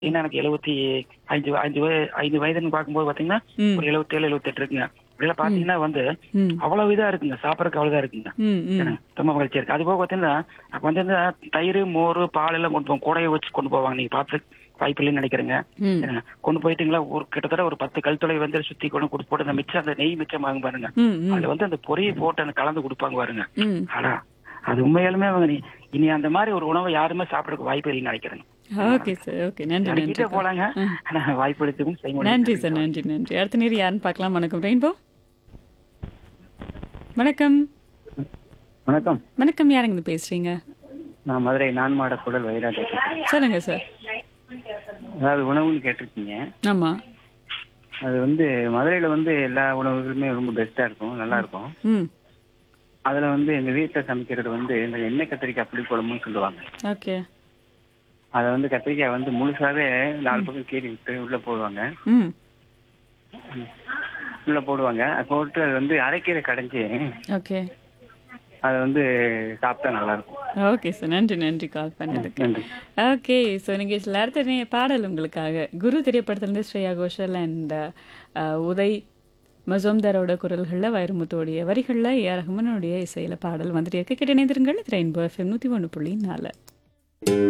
ஏன்னா எனக்கு எழுபத்தி அஞ்சு அஞ்சு வய- ஐந்து வயதுன்னு பார்க்கும்போது பாத்தீங்கன்னா ம். ஒரு எழுபத்தேழு எழுபத்தெட்டு இருக்குங்க இப்படிலாம் பாத்தீங்கன்னா வந்து ம் அவ்வளவு இதா இருக்குங்க சாப்பிடறதுக்கு அவ்வளவுதான் இருக்குங்க ம் ம் எனக்கு ரொம்ப மகிழ்ச்சியா இருக்கு அது போக பாத்தீங்கன்னா அப்ப வந்து இந்த தயிர் மோர் பால் எல்லாம் கொண்டு போவோம் கூடையை வச்சு கொண்டு போவாங்க நீங்க பார்த்து வாய்ப்பு இல்லைன்னு நினைக்கிறேங்க ம் ஏன்னா, கொண்டு போயிட்டீங்களா ஒரு கிட்டத்தட்ட ஒரு பத்து கல் தொலை வந்து சுத்தி கொண்டு கொடுத்து போட்டு அந்த மிச்சம் அந்த நெய் மிச்சம் வாங்க பாருங்க ம் ம் அதுல வந்து அந்த பொரியை போட்டு அந்த கலந்து கொடுப்பாங்க பாருங்க ம் ஆனா அது உண்மையாலுமே அவங்க நீ- இனி அந்த மாதிரி ஒரு உணவை யாருமே சாப்பிடறதுக்கு வாய்ப்பு இல்லைன்னு நினைக்கிறேங்க ஓகே சார் ஓகே நன்றி நன்றி நினைக்கிட்டே போலாங்க ஆனா வாய்ப்பு எடுத்துக்கும் செய்ய முடியாது. நன்றி சார் நன்றி நன்றி அடுத்த நேரம் யாருன்னு பார்க்கலாம் வணக்கம் ரெயின்போ வணக்கம் வணக்கம் வணக்கம் யாருங்க இது பேசுறீங்க நான் மதுரை நான்மாட குடல் வைராஜ் சொல்லுங்க சார் அதாவது உணவுன்னு கேட்டிருக்கீங்க ஆமா அது வந்து மதுரையில வந்து எல்லா உணவுகளுமே ரொம்ப பெஸ்டா இருக்கும் நல்லா இருக்கும் ம் அதுல வந்து எங்க வீட்டுல சமைக்கிறது வந்து இந்த எண்ணெய் கத்திரிக்காய் புளி குழம்புன்னு சொல்லுவாங்க ஓகே அதை வந்து கத்திரிக்காய் வந்து முழுசாவே நாலு பக்கம் கீறி விட்டு உள்ள போடுவாங்க ம் உள்ள போடுவாங்க அது போட்டு அது வந்து அரைக்கீரை கடைஞ்சி ஓகே அதை வந்து சாப்பிட்டா நல்லா இருக்கும் ஓகே சார் நன்றி நன்றி கால் பண்ணதுக்கு நன்றி ஓகே ஸோ நிகழ்ச்சியில் அடுத்த நே- பாடல் உங்களுக்காக குரு திரைப்படத்திலிருந்து ஸ்ரேயா கோஷல் அண்ட் உதய் மசோம்தரோட குரல்களில் வைரமுத்தோடைய வரிகளில் ஏ ரஹ்மானுடைய இசையில் பாடல் வந்துட்டு இருக்கு கேட்டு இணைந்திருங்கள் ரெயின்போ எஃப்எம் நூற்றி ஒன்று புள்ளி நாலு